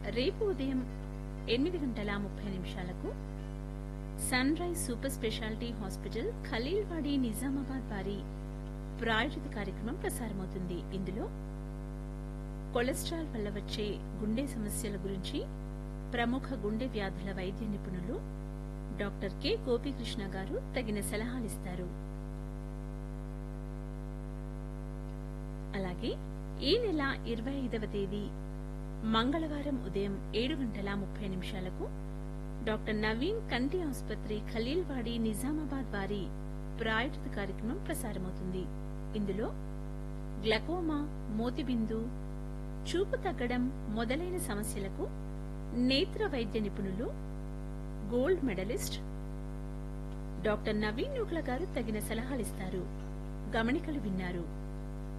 రేపు ఉదయం ఎనిమిది గంటల ముప్పై నిమిషాలకు sunrise super speciality hospital Khaleelwadi Nizamabad వారి ప్రాయోజిత కార్యక్రమం ప్రసారమవుతుంది ఇందులో కొలెస్ట్రాల్ వల్ల వచ్చే గుండె సమస్యల గురించి ప్రముఖ గుండె వ్యాధుల వైద్య నిపుణులు డాక్టర్ కె గోపీకృష్ణ గారు తగిన సలహాలిస్తారు అలాగే ఈ నెల ఇరవై ఐదవ తేదీ మంగళవారం ఉదయం ఏడు గంటల ముప్పై నిమిషాలకు డాక్టర్ నవీన్ కంటి ఆసుపత్రి ఖలీల్వాడి నిజామాబాద్ వారి ప్రాయోజిత కార్యక్రమం ప్రసారమవుతుంది ఇందులో గ్లకోమా మోతిబిందు చూపు తగ్గడం మొదలైన సమస్యలకు నేత్ర వైద్య నిపుణులు gold medallist doctor Naveen Nookala గారు తగిన సలహాలిస్తారు గమనికలు విన్నారు